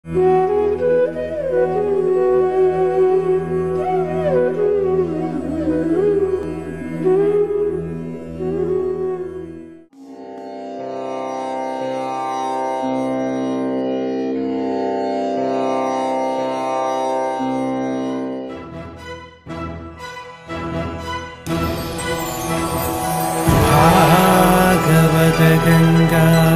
ഭാഗവത ഗംഗ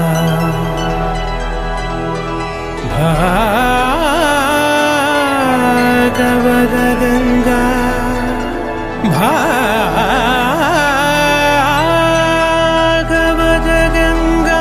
ഭാഗവത ഗംഗ ഭാഗവത ഗംഗ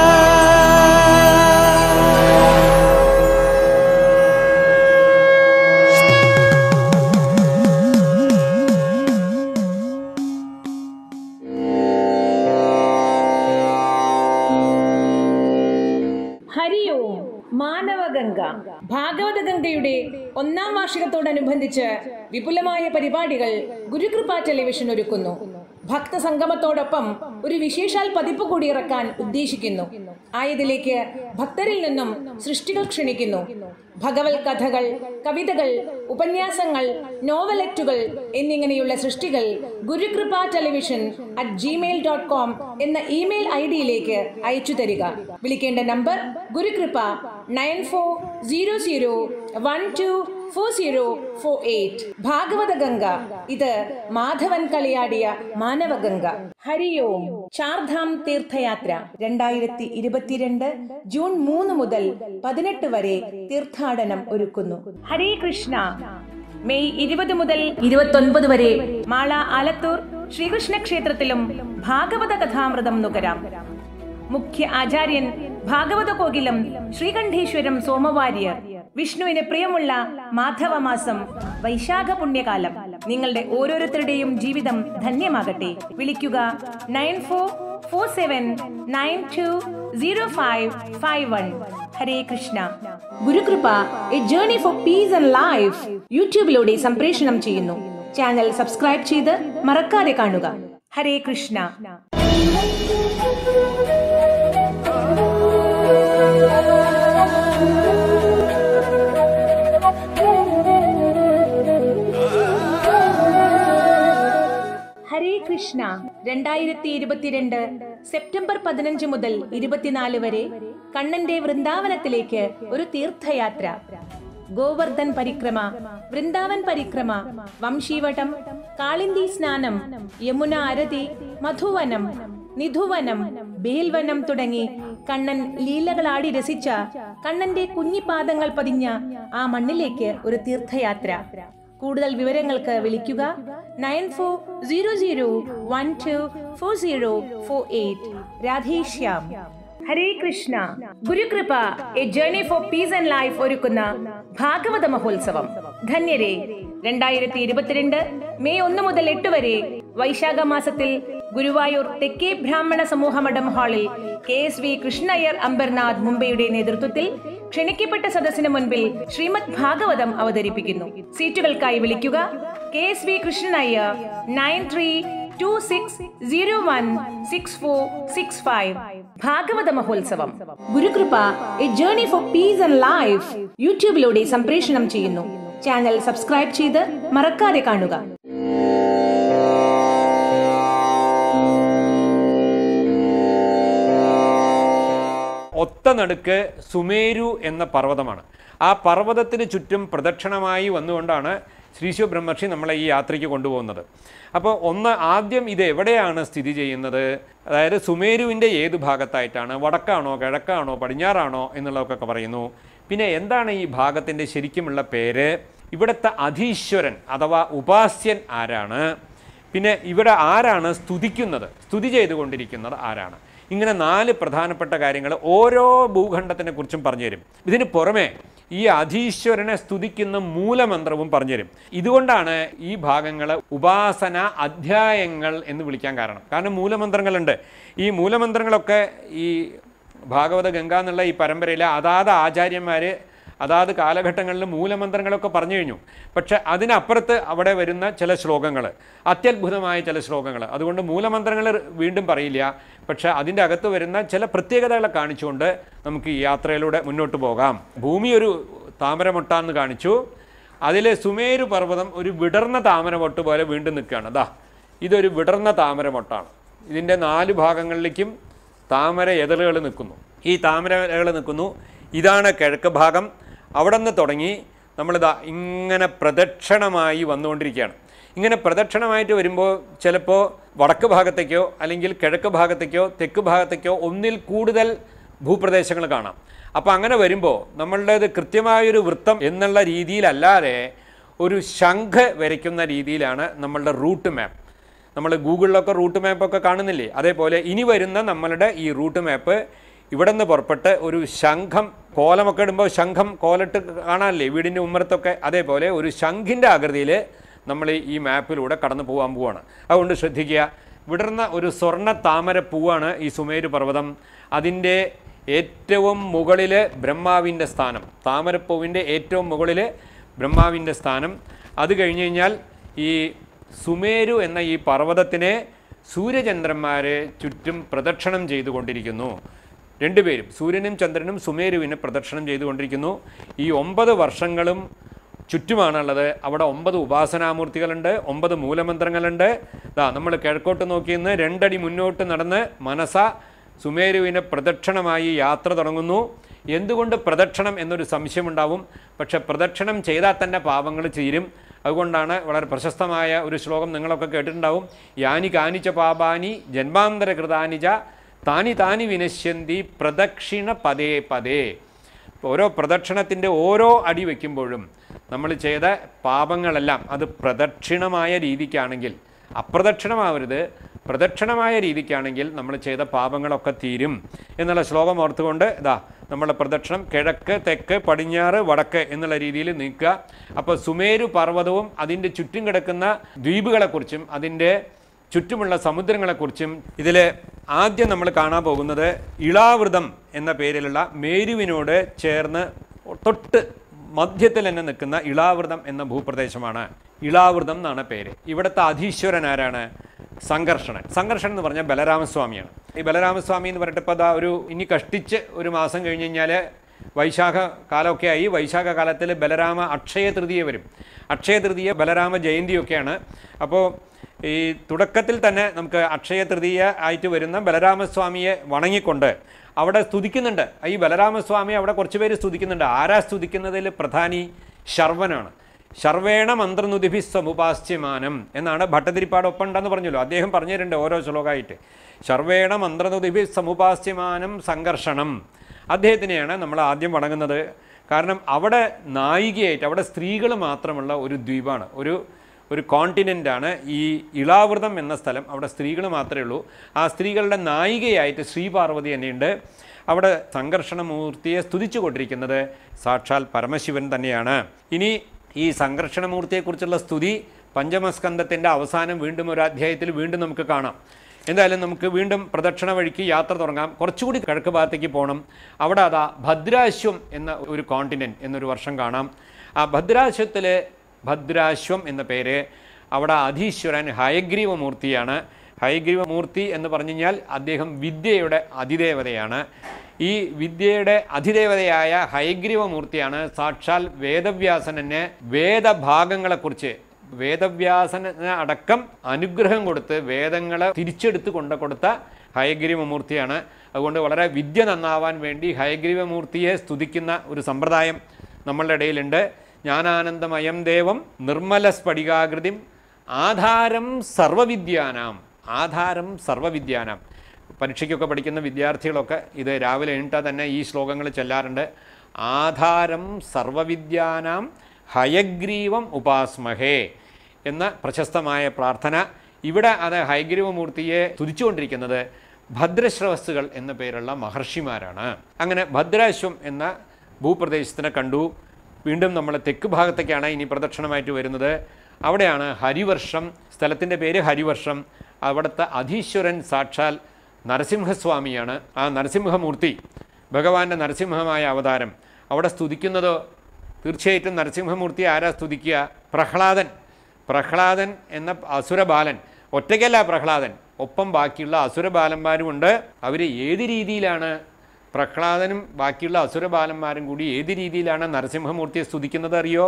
ഹരി ഓം മാനവഗംഗ ഭാഗവത ഗംഗയുടെ ഒന്നാം വാർഷികത്തോടനുബന്ധിച്ച് വിപുലമായ പരിപാടികൾ ഗുരുകൃപ ടെലിവിഷൻ ഒരുക്കുന്നു ഭക്തസംഗമത്തോടൊപ്പം ഒരു വിശേഷാൽ പതിപ്പ് കൂടി ഇറക്കാൻ ഉദ്ദേശിക്കുന്നു ആയതിലേക്ക് ഭക്തരിൽ നിന്നും സൃഷ്ടികൾ ക്ഷണിക്കുന്നു ഭഗവത് കഥകൾ കവിതകൾ ഉപന്യാസങ്ങൾ നോവലറ്റുകൾ എന്നിങ്ങനെയുള്ള സൃഷ്ടികൾ Gurukripa television at Gmail dot com എന്ന ഇമെയിൽ ഐ ഡിയിലേക്ക് അയച്ചു തരിക വിളിക്കേണ്ട number Gurukripa nine four zero zero one two four zero four eight ഭാഗവത ഗംഗ ഇത് മാധവൻ കളിയാടിയ മാനവഗംഗ ഹരി ഓം ചാർധാം തീർത്ഥയാത്ര രണ്ടായിരത്തി ഇരുപത്തിരണ്ട് ജൂൺ മൂന്ന് മുതൽ പതിനെട്ട് വരെ തീർത്ഥാടനം ഒരുക്കുന്നു ഹരേ കൃഷ്ണ മെയ് ഇരുപത് മുതൽ ഇരുപത്തൊൻപത് വരെ മാള ആലത്തൂർ ശ്രീകൃഷ്ണ ക്ഷേത്രത്തിലും ഭാഗവത കഥാമൃതം നുകരാം മുഖ്യ ആചാര്യൻ ഭാഗവത കോകിലം ശ്രീകണ്ഠേശ്വരം സോമവാര്യർ വിഷ്ണുവിന് പ്രിയമുള്ള മാധവമാസം വൈശാഖ പുണ്യകാലം നിങ്ങളുടെ ഓരോരുത്തരുടെയും ജീവിതം ധന്യമാകട്ടെ വിളിക്കുക nine four four seven nine two zero five five one Hare Krishna Gurukripa a journey for peace and life യൂട്യൂബിലൂടെ സംപ്രേഷണം ചെയ്യുന്നു ചാനൽ സബ്സ്ക്രൈബ് ചെയ്ത് മറക്കാതെ കാണുക ഹരേ കൃഷ്ണ ഹരേ കൃഷ്ണ രണ്ടായിരത്തി ഇരുപത്തിരണ്ട് സെപ്റ്റംബർ പതിനഞ്ച് മുതൽ ഇരുപത്തിനാല് വരെ കണ്ണന്റെ വൃന്ദാവനത്തിലേക്ക് ഒരു തീർത്ഥയാത്ര ഗോവർദ്ധൻ പരിക്രമ വൃന്ദാവൻ പരിക്രമ വംശീവട്ടം കാളിന്തി സ്നാനം യമുന അരതി മധുവനം നിധുവനം ബേൽവനം തുടങ്ങി കണ്ണൻ ലീലകളാടി രസിച്ച കണ്ണന്റെ കുഞ്ഞിപ്പാദങ്ങൾ പതിഞ്ഞ ആ മണ്ണിലേക്ക് ഒരു തീർത്ഥയാത്ര കൂടുതൽ വിവരങ്ങൾക്ക് വിളിക്കുക nine four zero zero one two four zero four eight Radheshyam Hare Krishna Gurukripa a journey for peace and life ഒരുക്കുന്ന ഭാഗവത മഹോത്സവം ധന്യരെ രണ്ടായിരത്തി ഇരുപത്തിരണ്ട് മെയ് ഒന്ന് മുതൽ എട്ട് വരെ വൈശാഖ മാസത്തിൽ ഗുരുവായൂർ തെക്കേ ബ്രാഹ്മണ സമൂഹമഠം ഹാളിൽ K S V Krishnaiyer Ambernath മുംബൈയുടെ നേതൃത്വത്തിൽ ക്ഷണിക്കപ്പെട്ട സദസ്സിന് മുൻപിൽ ശ്രീമദ് ഭാഗവതം അവതരിപ്പിക്കുന്നു സീറ്റുകൾക്കായി വിളിക്കുക K S V Krishnaiyer nine three two six zero one six four six five ഭാഗവത മഹോത്സവം Gurukripa a journey for peace and life യൂട്യൂബിലൂടെ സംപ്രേഷണം ചെയ്യുന്നു ചാനൽ സബ്സ്ക്രൈബ് ചെയ്ത് മറക്കാതെ കാണുക ഒത്ത നടുക്ക് സുമേരു എന്ന പർവ്വതമാണ് ആ പർവ്വതത്തിന് ചുറ്റും പ്രദക്ഷിണമായി വന്നുകൊണ്ടാണ് ശ്രീശു ബ്രഹ്മർഷി നമ്മളെ ഈ യാത്രയ്ക്ക് കൊണ്ടുപോകുന്നത് അപ്പോൾ ഒന്ന് ആദ്യം ഇത് എവിടെയാണ് സ്ഥിതി ചെയ്യുന്നത് അതായത് സുമേരുവിൻ്റെ ഏത് ഭാഗത്തായിട്ടാണ് വടക്കാണോ കിഴക്കാണോ പടിഞ്ഞാറാണോ എന്നുള്ളതൊക്കെ പറയുന്നു പിന്നെ എന്താണ് ഈ ഭാഗത്തിൻ്റെ ശരിക്കുമുള്ള പേര് ഇവിടുത്തെ അധീശ്വരൻ അഥവാ ഉപാസ്യൻ ആരാണ് പിന്നെ ഇവിടെ ആരാണ് സ്തുതിക്കുന്നത് സ്തുതി ചെയ്തുകൊണ്ടിരിക്കുന്നത് ആരാണ് ഇങ്ങനെ നാല് പ്രധാനപ്പെട്ട കാര്യങ്ങൾ ഓരോ ഭൂഖണ്ഡത്തിനെ കുറിച്ചും പറഞ്ഞുതരും ഇതിന് പുറമെ ഈ അധീശ്വരനെ സ്തുതിക്കുന്ന മൂലമന്ത്രവും പറഞ്ഞുതരും ഇതുകൊണ്ടാണ് ഈ ഭാഗങ്ങൾ ഉപാസന അധ്യായങ്ങൾ എന്ന് വിളിക്കാൻ കാരണം കാരണം മൂലമന്ത്രങ്ങളുണ്ട് ഈ മൂലമന്ത്രങ്ങളൊക്കെ ഈ ഭാഗവത ഗംഗ എന്നുള്ള ഈ പരമ്പരയിലെ അതാത് ആചാര്യന്മാർ അതാത് കാലഘട്ടങ്ങളിൽ മൂലമന്ത്രങ്ങളൊക്കെ പറഞ്ഞു കഴിഞ്ഞു പക്ഷെ അതിനപ്പുറത്ത് അവിടെ വരുന്ന ചില ശ്ലോകങ്ങൾ അത്യത്ഭുതമായ ചില ശ്ലോകങ്ങൾ അതുകൊണ്ട് മൂലമന്ത്രങ്ങൾ വീണ്ടും പറയില്ല പക്ഷെ അതിൻ്റെ അകത്ത് വരുന്ന ചില പ്രത്യേകതകളെ കാണിച്ചുകൊണ്ട് നമുക്ക് ഈ യാത്രയിലൂടെ മുന്നോട്ട് പോകാം ഭൂമി ഒരു താമരമൊട്ടാന്ന് കാണിച്ചു അതിലെ സുമേരു പർവ്വതം ഒരു വിടർന്ന താമരമൊട്ട് പോലെ വീണ്ടും നിൽക്കുകയാണ് അതാ ഇതൊരു വിടർന്ന താമരമൊട്ടാണ് ഇതിൻ്റെ നാല് ഭാഗങ്ങളിലേക്കും താമര എതളുകൾ നിൽക്കുന്നു ഈ താമര ഇലകൾ നിൽക്കുന്നു ഇതാണ് കിഴക്ക് ഭാഗം അവിടെ നിന്ന് തുടങ്ങി നമ്മളിതാ ഇങ്ങനെ പ്രദക്ഷിണമായി വന്നുകൊണ്ടിരിക്കുകയാണ് ഇങ്ങനെ പ്രദക്ഷിണമായിട്ട് വരുമ്പോൾ ചിലപ്പോൾ വടക്ക് ഭാഗത്തേക്കോ അല്ലെങ്കിൽ കിഴക്ക് ഭാഗത്തേക്കോ തെക്ക് ഭാഗത്തേക്കോ ഒന്നിൽ കൂടുതൽ ഭൂപ്രദേശങ്ങൾ കാണാം അപ്പോൾ അങ്ങനെ വരുമ്പോൾ നമ്മളുടേത് കൃത്യമായൊരു വൃത്തം എന്നുള്ള രീതിയിലല്ലാതെ ഒരു ശംഖ് വരയ്ക്കുന്ന രീതിയിലാണ് നമ്മളുടെ റൂട്ട് മാപ്പ് നമ്മൾ ഗൂഗിളിലൊക്കെ റൂട്ട് മാപ്പൊക്കെ കാണുന്നില്ലേ അതേപോലെ ഇനി വരുന്ന നമ്മളുടെ ഈ റൂട്ട് മാപ്പ് ഇവിടെ നിന്ന് പുറപ്പെട്ട് ഒരു ശംഖം കോലമൊക്കെ ഇടുമ്പോൾ ശംഖം കോലിട്ട് കാണാനില്ലേ വീടിൻ്റെ ഉമ്മറത്തൊക്കെ അതേപോലെ ഒരു ശംഖിൻ്റെ ആകൃതിയിൽ നമ്മൾ ഈ മാപ്പിലൂടെ കടന്നു പോകാൻ പോവാണ് അതുകൊണ്ട് ശ്രദ്ധിക്കുക വിടർന്ന ഒരു സ്വർണ്ണ താമര പൂവാണ് ഈ സുമേരു പർവ്വതം അതിൻ്റെ ഏറ്റവും മുകളിൽ ബ്രഹ്മാവിൻ്റെ സ്ഥാനം താമരപ്പൂവിൻ്റെ ഏറ്റവും മുകളിൽ ബ്രഹ്മാവിൻ്റെ സ്ഥാനം അത് കഴിഞ്ഞ് കഴിഞ്ഞാൽ ഈ സുമേരു എന്ന ഈ പർവ്വതത്തിനെ സൂര്യചന്ദ്രന്മാരെ ചുറ്റും പ്രദക്ഷിണം ചെയ്തുകൊണ്ടിരിക്കുന്നു രണ്ടുപേരും സൂര്യനും ചന്ദ്രനും സുമേരുവിനെ പ്രദക്ഷിണം ചെയ്തുകൊണ്ടിരിക്കുന്നു ഈ ഒമ്പത് വർഷങ്ങളും ചുറ്റുമാണുള്ളത് അവിടെ ഒമ്പത് ഉപാസനാമൂർത്തികളുണ്ട് ഒമ്പത് മൂലമന്ത്രങ്ങളുണ്ട് ദാ നമ്മൾ കിഴക്കോട്ട് നോക്കിയെന്ന് രണ്ടടി മുന്നോട്ട് നടന്ന് മനസ സുമേരുവിനെ പ്രദക്ഷിണമായി യാത്ര തുടങ്ങുന്നു എന്തുകൊണ്ട് പ്രദക്ഷിണം എന്നൊരു സംശയമുണ്ടാവും പക്ഷെ പ്രദക്ഷിണം ചെയ്താൽ തന്നെ പാപങ്ങൾ തീരും അതുകൊണ്ടാണ് വളരെ പ്രശസ്തമായ ഒരു ശ്ലോകം നിങ്ങളൊക്കെ കേട്ടിട്ടുണ്ടാവും യാനി കാനിച്ച പാപാനി ജന്മാന്തര കൃതാനിജ താനി താനി വിനശ്യന്തി പ്രദക്ഷിണ പദേ പദേ ഓരോ പ്രദക്ഷിണത്തിൻ്റെ ഓരോ അടി വയ്ക്കുമ്പോഴും നമ്മൾ ചെയ്ത പാപങ്ങളെല്ലാം അത് പ്രദക്ഷിണമായ രീതിക്കാണെങ്കിൽ അപ്രദക്ഷിണമാവരുത് പ്രദക്ഷിണമായ രീതിക്കാണെങ്കിൽ നമ്മൾ ചെയ്ത പാപങ്ങളൊക്കെ തീരും എന്നുള്ള ശ്ലോകം ഓർത്തുകൊണ്ട് ഇതാ നമ്മളെ പ്രദക്ഷിണം കിഴക്ക് തെക്ക് പടിഞ്ഞാറ് വടക്ക് എന്നുള്ള രീതിയിൽ നീക്കുക അപ്പോൾ സുമേരു പർവ്വതവും അതിൻ്റെ ചുറ്റും കിടക്കുന്ന ദ്വീപുകളെക്കുറിച്ചും അതിൻ്റെ ചുറ്റുമുള്ള സമുദ്രങ്ങളെക്കുറിച്ചും ഇതിൽ ആദ്യം നമ്മൾ കാണാൻ പോകുന്നത് ഇളാവൃതം എന്ന പേരിലുള്ള മേരുവിനോട് ചേർന്ന് തൊട്ട് മധ്യത്തിൽ തന്നെ നിൽക്കുന്ന ഇളാവൃതം എന്ന ഭൂപ്രദേശമാണ് ഇളാവൃതം എന്നാണ് പേര് ഇവിടുത്തെ അധീശ്വരൻ ആരാണ് സംഘർഷണൻ സംഘർഷണൻ എന്ന് പറഞ്ഞാൽ ബലരാമസ്വാമിയാണ് ഈ ബലരാമസ്വാമി എന്ന് പറഞ്ഞിട്ട് ഇപ്പോൾ അതാ ഒരു ഇനി കഷ്ടിച്ച് ഒരു മാസം കഴിഞ്ഞ് കഴിഞ്ഞാൽ വൈശാഖ കാലമൊക്കെ ആയി വൈശാഖ കാലത്തിൽ ബലരാമ അക്ഷയ തൃതീയ വരും അക്ഷയ തൃതീയ ബലരാമ ജയന്തിയൊക്കെയാണ് അപ്പോൾ ഈ തുടക്കത്തിൽ തന്നെ നമുക്ക് അക്ഷയ തൃതീയ ആയിട്ട് വരുന്ന ബലരാമസ്വാമിയെ വണങ്ങിക്കൊണ്ട് അവിടെ സ്തുതിക്കുന്നുണ്ട് ഈ ബലരാമസ്വാമി അവിടെ കുറച്ച് പേര് സ്തുതിക്കുന്നുണ്ട് ആരാ സ്തുതിക്കുന്നതിൽ പ്രധാനി ശർവനാണ് ശർവേണ മന്ത്രനുതിഭി സമുപാസ്യമാനം എന്നാണ് ഭട്ടതിരിപ്പാട് ഒപ്പം ഉണ്ടെന്ന് പറഞ്ഞല്ലോ അദ്ദേഹം പറഞ്ഞിട്ടുണ്ട് ഓരോ ശ്ലോകമായിട്ട് ശർവേണ മന്ത്രനുതിഭി സമുപാസ്യമാനം സംഘർഷണം അദ്ദേഹത്തിനെയാണ് നമ്മൾ ആദ്യം വണങ്ങുന്നത് കാരണം അവിടെ നായികയായിട്ട് അവിടെ സ്ത്രീകൾ മാത്രമുള്ള ഒരു ദ്വീപാണ് ഒരു ഒരു കോണ്ടിനെൻ്റാണ് ഈ ഇളാവൃതം എന്ന സ്ഥലം അവിടെ സ്ത്രീകൾ മാത്രമേ ഉള്ളൂ ആ സ്ത്രീകളുടെ നായികയായിട്ട് ശ്രീപാർവതി തന്നെയുണ്ട് അവിടെ സംഘർഷണമൂർത്തിയെ സ്തുതിച്ചു കൊണ്ടിരിക്കുന്നത് സാക്ഷാൽ പരമശിവൻ തന്നെയാണ് ഇനി ഈ സംഘർഷണമൂർത്തിയെക്കുറിച്ചുള്ള സ്തുതി പഞ്ചമസ്കന്ധത്തിൻ്റെ അവസാനം വീണ്ടും ഒരു അധ്യായത്തിൽ വീണ്ടും നമുക്ക് കാണാം എന്തായാലും നമുക്ക് വീണ്ടും പ്രദക്ഷിണ വഴിക്ക് യാത്ര തുടങ്ങാം കുറച്ചുകൂടി കിഴക്ക് ഭാഗത്തേക്ക് പോകണം അവിടെ അതാ ഭദ്രാശ്വം എന്ന ഒരു കോണ്ടിനെൻറ്റ് എന്നൊരു വർഷം കാണാം ആ ഭദ്രാശ്വത്തിൽ ഭദ്രാശ്വം എന്ന പേര് അവിടെ അധീശ്വരൻ ഹയഗ്രീവമൂർത്തിയാണ് ഹയഗ്രീവമൂർത്തി എന്ന് പറഞ്ഞു കഴിഞ്ഞാൽ അദ്ദേഹം വിദ്യയുടെ അതിദേവതയാണ് ഈ വിദ്യയുടെ അതിദേവതയായ ഹയഗ്രീവമൂർത്തിയാണ് സാക്ഷാൽ വേദവ്യാസനെ വേദഭാഗങ്ങളെക്കുറിച്ച് വേദവ്യാസന് അടക്കം അനുഗ്രഹം കൊടുത്ത് വേദങ്ങളെ തിരിച്ചെടുത്ത് കൊണ്ട കൊടുത്ത ഹയഗ്രീവമൂർത്തിയാണ് അതുകൊണ്ട് വളരെ വിദ്യ നന്നാവാൻ വേണ്ടി ഹയഗ്രീവമൂർത്തിയെ സ്തുതിക്കുന്ന ഒരു സമ്പ്രദായം നമ്മളുടെ ഇടയിലുണ്ട് ജ്ഞാനാനന്ദമയം ദേവം നിർമ്മല സ്ഫടികാകൃതിം ആധാരം സർവവിദ്യാനാം ആധാരം സർവവിദ്യാനാം പരീക്ഷയ്ക്കൊക്കെ പഠിക്കുന്ന വിദ്യാർത്ഥികളൊക്കെ ഇത് രാവിലെ എണീറ്റാൽ തന്നെ ഈ ശ്ലോകങ്ങൾ ചെല്ലാറുണ്ട് ആധാരം സർവവിദ്യാനാം ഹയഗ്രീവം ഉപാസ്മഹേ എന്ന പ്രശസ്തമായ പ്രാർത്ഥന ഇവിടെ അത് ഹയഗ്രീവമൂർത്തിയെ തുതിച്ചുകൊണ്ടിരിക്കുന്നത് ഭദ്രശ്രവസ്സുകൾ എന്ന പേരുള്ള മഹർഷിമാരാണ് അങ്ങനെ ഭദ്രാശ്വം എന്ന ഭൂപ്രദേശത്തിനെ കണ്ടു വീണ്ടും നമ്മൾ തെക്ക് ഭാഗത്തേക്കാണ് ഇനി പ്രദക്ഷിണമായിട്ട് വരുന്നത് അവിടെയാണ് ഹരിവർഷം സ്ഥലത്തിൻ്റെ പേര് ഹരിവർഷം അവിടുത്തെ അധീശ്വരൻ സാക്ഷാൽ നരസിംഹസ്വാമിയാണ് ആ നരസിംഹമൂർത്തി ഭഗവാന്റെ നരസിംഹമായ അവതാരം അവിടെ സ്തുതിക്കുന്നതോ തീർച്ചയായിട്ടും നരസിംഹമൂർത്തി ആരാ സ്തുതിക്കുക പ്രഹ്ലാദൻ പ്രഹ്ലാദൻ എന്ന അസുരബാലൻ ഒറ്റയ്ക്കല്ല പ്രഹ്ലാദൻ ഒപ്പം ബാക്കിയുള്ള അസുരബാലന്മാരുമുണ്ട് അവർ ഏത് രീതിയിലാണ് പ്രഹ്ലാദനും ബാക്കിയുള്ള അസുരബാലന്മാരും കൂടി ഏത് രീതിയിലാണ് നരസിംഹമൂർത്തിയെ സ്തുതിക്കുന്നത് അറിയോ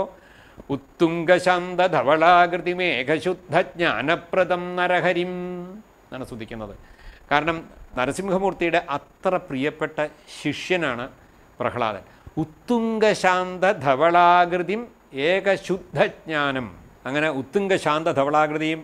ഉത്തുംഗശാന്ത ധവളാകൃതി മേഘശുദ്ധ ജ്ഞാനപ്രദം നരഹരിം എന്നാണ് സ്തുതിക്കുന്നത് കാരണം നരസിംഹമൂർത്തിയുടെ അത്ര പ്രിയപ്പെട്ട ശിഷ്യനാണ് പ്രഹ്ലാദൻ ഉത്തുംഗശാന്ത ധവളാകൃതിം ഏകശുദ്ധജ്ഞാനം അങ്ങനെ ഉത്തുംഗശാന്ത ധവളാകൃതിയും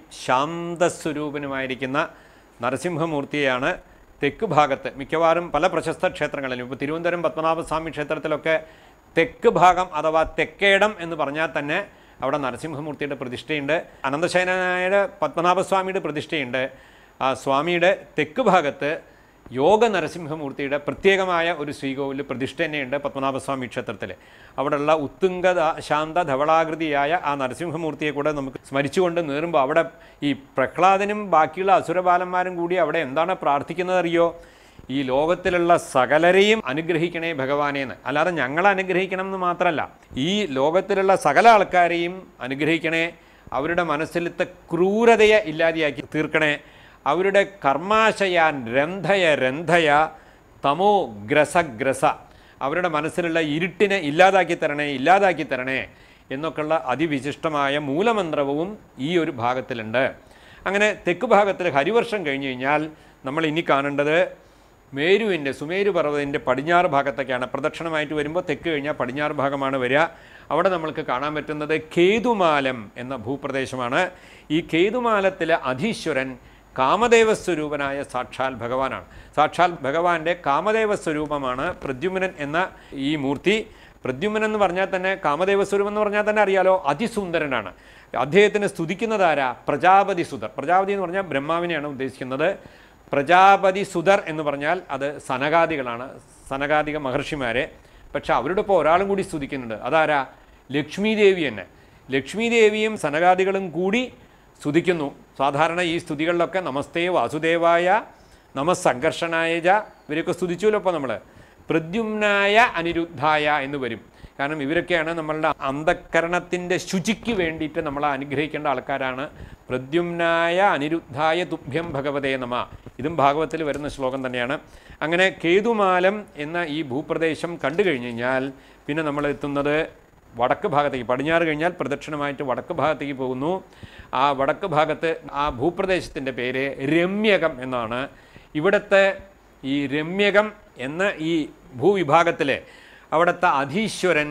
ശാന്തസ്വരൂപനുമായിരിക്കുന്ന നരസിംഹമൂർത്തിയെയാണ് തെക്ക് ഭാഗത്ത് മിക്കവാറും പല പ്രശസ്ത ക്ഷേത്രങ്ങളിലും ഇപ്പോൾ തിരുവനന്തപുരം പത്മനാഭസ്വാമി ക്ഷേത്രത്തിലൊക്കെ തെക്ക് ഭാഗം അഥവാ തെക്കേടം എന്ന് പറഞ്ഞാൽ തന്നെ അവിടെ നരസിംഹമൂർത്തിയുടെ പ്രതിഷ്ഠയുണ്ട് അനന്തശയനായ പത്മനാഭസ്വാമിയുടെ പ്രതിഷ്ഠയുണ്ട് ആ സ്വാമിയുടെ തെക്ക് ഭാഗത്ത് യോഗ നരസിംഹമൂർത്തിയുടെ പ്രത്യേകമായ ഒരു ശ്രീകോവിൽ പ്രതിഷ്ഠ തന്നെയുണ്ട് പത്മനാഭസ്വാമി ക്ഷേത്രത്തിൽ അവിടെയുള്ള ഉത്തുംഗ ദ- ശാന്ത ധവളാകൃതിയായ ആ നരസിംഹമൂർത്തിയെ കൂടെ നമുക്ക് സ്മരിച്ചുകൊണ്ട് നേറുമ്പോൾ അവിടെ ഈ പ്രഹ്ലാദനും ബാക്കിയുള്ള അസുരബാലന്മാരും കൂടി അവിടെ എന്താണ് പ്രാർത്ഥിക്കുന്നത് അറിയോ ഈ ലോകത്തിലുള്ള സകലരെയും അനുഗ്രഹിക്കണേ ഭഗവാനേന്ന് അല്ലാതെ ഞങ്ങളെ അനുഗ്രഹിക്കണം എന്ന് മാത്രമല്ല ഈ ലോകത്തിലുള്ള സകല ആൾക്കാരെയും അനുഗ്രഹിക്കണേ അവരുടെ മനസ്സിലത്തെ ക്രൂരതയെ ഇല്ലാതെയാക്കി തീർക്കണേ അവരുടെ കർമാശയാൻ രന്ധയ രന്ധയ തമോ ഗ്രസ ഗ്രസ അവരുടെ മനസ്സിലുള്ള ഇരുട്ടിനെ ഇല്ലാതാക്കി തരണേ ഇല്ലാതാക്കി തരണേ എന്നൊക്കെയുള്ള അതിവിശിഷ്ടമായ മൂലമന്ത്രവും ഈ ഒരു ഭാഗത്തിലുണ്ട് അങ്ങനെ തെക്ക് ഭാഗത്തിൽ ഹരിവർഷം കഴിഞ്ഞു കഴിഞ്ഞാൽ നമ്മൾ ഇനി കാണേണ്ടത് മേരുവിൻ്റെ സുമേരു പർവ്വതത്തിൻ്റെ പടിഞ്ഞാറ് ഭാഗത്തൊക്കെയാണ് പ്രദക്ഷിണമായിട്ട് വരുമ്പോൾ തെക്ക് കഴിഞ്ഞാൽ പടിഞ്ഞാറ് ഭാഗമാണ് വരിക അവിടെ നമ്മൾക്ക് കാണാൻ പറ്റുന്നത് കേതുമാലം എന്ന ഭൂപ്രദേശമാണ് ഈ കേതുമാലത്തിലെ അധീശ്വരൻ കാമദേവ സ്വരൂപനായ സാക്ഷാൽ ഭഗവാനാണ് സാക്ഷാൽ ഭഗവാന്റെ കാമദേവ സ്വരൂപമാണ് പ്രദ്യുമ്നൻ എന്ന ഈ മൂർത്തി പ്രദ്യുമ്നൻ എന്ന് പറഞ്ഞാൽ തന്നെ കാമദേവ സ്വരൂപം എന്ന് പറഞ്ഞാൽ തന്നെ അറിയാലോ അതിസുന്ദരനാണ് അദ്ദേഹത്തിന് സ്തുതിക്കുന്നതാരാ പ്രജാപതി സുതർ പ്രജാപതി എന്ന് പറഞ്ഞാൽ ബ്രഹ്മാവിനെയാണ് ഉദ്ദേശിക്കുന്നത് പ്രജാപതി സുതർ എന്ന് പറഞ്ഞാൽ അത് സനകാദികളാണ് സനകാദിക മഹർഷിമാരെ പക്ഷെ അവരുടെ ഇപ്പോൾ ഒരാളും കൂടി സ്തുതിക്കുന്നുണ്ട് അതാരാ ലക്ഷ്മി ദേവി തന്നെ ലക്ഷ്മി ദേവിയും സനകാദികളും കൂടി സ്തുതിക്കുന്നു സാധാരണ ഈ സ്തുതികളിലൊക്കെ നമസ്തേ വാസുദേവായ നമസ്സംഘർഷണായ ജ ഇവരൊക്കെ സ്തുതിച്ചുല്ലോ ഇപ്പോൾ നമ്മൾ പ്രദ്യുമ്നായ അനിരുദ്ധായ എന്ന് വരും കാരണം ഇവരൊക്കെയാണ് നമ്മളുടെ അന്ധക്കരണത്തിൻ്റെ ശുചിക്ക് വേണ്ടിയിട്ട് നമ്മളെ അനുഗ്രഹിക്കേണ്ട ആൾക്കാരാണ് പ്രദ്യുമ്നായ അനിരുദ്ധായ തുഭ്യം ഭഗവതേ നമ ഇതും ഭാഗവത്തിൽ വരുന്ന ശ്ലോകം തന്നെയാണ് അങ്ങനെ കേതുമാലം എന്ന ഈ ഭൂപ്രദേശം കണ്ടു കഴിഞ്ഞ് കഴിഞ്ഞാൽ പിന്നെ നമ്മൾ എത്തുന്നത് വടക്ക് ഭാഗത്തേക്ക് പടിഞ്ഞാറ് കഴിഞ്ഞാൽ പ്രദക്ഷിണമായിട്ട് വടക്ക് ഭാഗത്തേക്ക് പോകുന്നു ആ വടക്ക് ഭാഗത്ത് ആ ഭൂപ്രദേശത്തിൻ്റെ പേര് രമ്യകം എന്നാണ് ഇവിടുത്തെ ഈ രമ്യകം എന്ന ഈ ഭൂവിഭാഗത്തിലെ അവിടുത്തെ അധീശ്വരൻ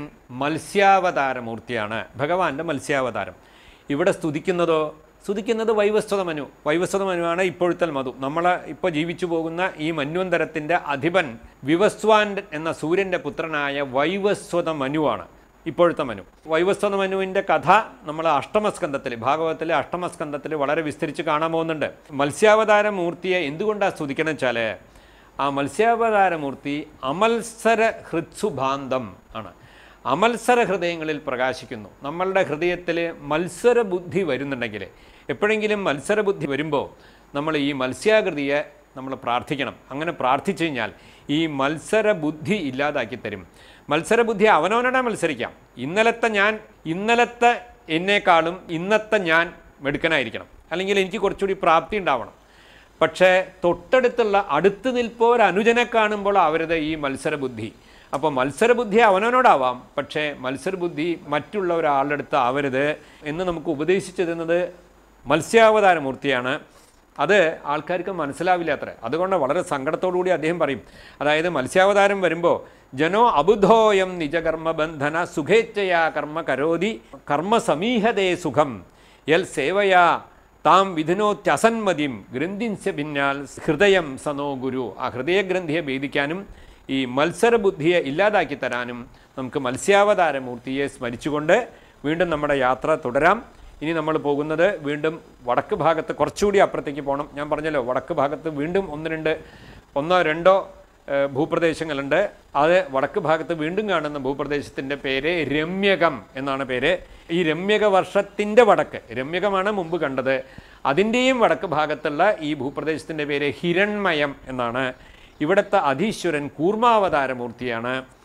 മത്സ്യാവതാരമൂർത്തിയാണ് ഭഗവാന്റെ മത്സ്യാവതാരം ഇവിടെ സ്തുതിക്കുന്നതോ സ്തുതിക്കുന്നത് വൈവസ്വത മനു വൈവസ്വത മനുവാണ് ഇപ്പോഴത്തെ മധു നമ്മൾ ഇപ്പോൾ ജീവിച്ചു പോകുന്ന ഈ മന്വന്തരത്തിൻ്റെ അധിപൻ വിവസ്വാൻ എന്ന സൂര്യൻ്റെ പുത്രനായ വൈവസ്വത മനുവാണ് ഇപ്പോഴത്തെ മനു വൈവസ്വത മനുവിൻ്റെ കഥ നമ്മൾ അഷ്ടമസ്കന്ധത്തിൽ ഭാഗവതത്തിലെ അഷ്ടമസ്കന്ധത്തിൽ വളരെ വിസ്തരിച്ച് കാണാൻ പോകുന്നുണ്ട് മത്സ്യാവതാര മൂർത്തിയെ എന്തുകൊണ്ടാണ് സ്തുതിക്കണം വെച്ചാൽ ആ മത്സ്യാവതാരമൂർത്തി അമത്സര ഹൃത്സുഭാന്തം ആണ് അമത്സര ഹൃദയങ്ങളിൽ പ്രകാശിക്കുന്നു നമ്മളുടെ ഹൃദയത്തിൽ മത്സര ബുദ്ധി വരുന്നുണ്ടെങ്കിൽ എപ്പോഴെങ്കിലും മത്സര ബുദ്ധി വരുമ്പോൾ നമ്മൾ ഈ മത്സ്യാകൃതിയെ നമ്മൾ പ്രാർത്ഥിക്കണം അങ്ങനെ പ്രാർത്ഥിച്ചു കഴിഞ്ഞാൽ ഈ മത്സര ബുദ്ധി ഇല്ലാതാക്കി തരും മത്സര ബുദ്ധി അവനവനോടെ മത്സരിക്കാം ഇന്നലത്തെ ഞാൻ ഇന്നലത്തെ എന്നെക്കാളും ഇന്നത്തെ ഞാൻ മെടുക്കനായിരിക്കണം അല്ലെങ്കിൽ എനിക്ക് കുറച്ചുകൂടി പ്രാപ്തി ഉണ്ടാവണം പക്ഷേ തൊട്ടടുത്തുള്ള അടുത്ത് നിൽപ്പോർ അനുജനെ കാണുമ്പോൾ അവരത് ഈ മത്സരബുദ്ധി അപ്പോൾ മത്സരബുദ്ധി അവനവനോടാവാം പക്ഷേ മത്സരബുദ്ധി മറ്റുള്ള ഒരാളുടെ അടുത്ത് ആവരുത് എന്ന് നമുക്ക് ഉപദേശിച്ചു തരുന്നത് മത്സ്യാവതാരമൂർത്തിയാണ് അത് ആൾക്കാർക്ക് മനസ്സിലാവില്ല അത്ര അതുകൊണ്ട് വളരെ സങ്കടത്തോടു കൂടി അദ്ദേഹം പറയും അതായത് മത്സ്യാവതാരം വരുമ്പോൾ ജനോ അബുധോയം നിജകർമ്മബന്ധന സുഖേച്ഛയാ കർമ്മ കരോതി കർമ്മസമീഹതേ സുഖം യൽ സേവയാ താം വിധിനോത്യസന്മതിം ഗ്രന്ഥിൻസ്യ ഭിന്നാൽ ഹൃദയം സനോ ഗുരു ആ ഹൃദയഗ്രന്ഥിയെ ഭേദിക്കാനും ഈ മത്സരബുദ്ധിയെ ഇല്ലാതാക്കി തരാനും നമുക്ക് മത്സ്യാവതാരമൂർത്തിയെ സ്മരിച്ചുകൊണ്ട് വീണ്ടും നമ്മുടെ യാത്ര തുടരാം ഇനി നമ്മൾ പോകുന്നത് വീണ്ടും വടക്ക് ഭാഗത്ത് കുറച്ചുകൂടി അപ്പുറത്തേക്ക് പോകണം ഞാൻ പറഞ്ഞല്ലോ വടക്ക് ഭാഗത്ത് വീണ്ടും ഒന്ന് രണ്ട് ഒന്നോ രണ്ടോ ഏഹ്, ഭൂപ്രദേശങ്ങളുണ്ട് അത് വടക്ക് ഭാഗത്ത് വീണ്ടും കാണുന്ന ഭൂപ്രദേശത്തിൻ്റെ പേര് രമ്യകം എന്നാണ് പേര് ഈ രമ്യക വർഷത്തിൻ്റെ വടക്ക് രമ്യകമാണ് മുമ്പ് കണ്ടത് അതിൻ്റെയും വടക്ക് ഭാഗത്തുള്ള ഈ ഭൂപ്രദേശത്തിൻ്റെ പേര് ഹിരൺമയം എന്നാണ് ഇവിടുത്തെ അധീശ്വരൻ കൂർമാവതാരമൂർത്തിയാണ്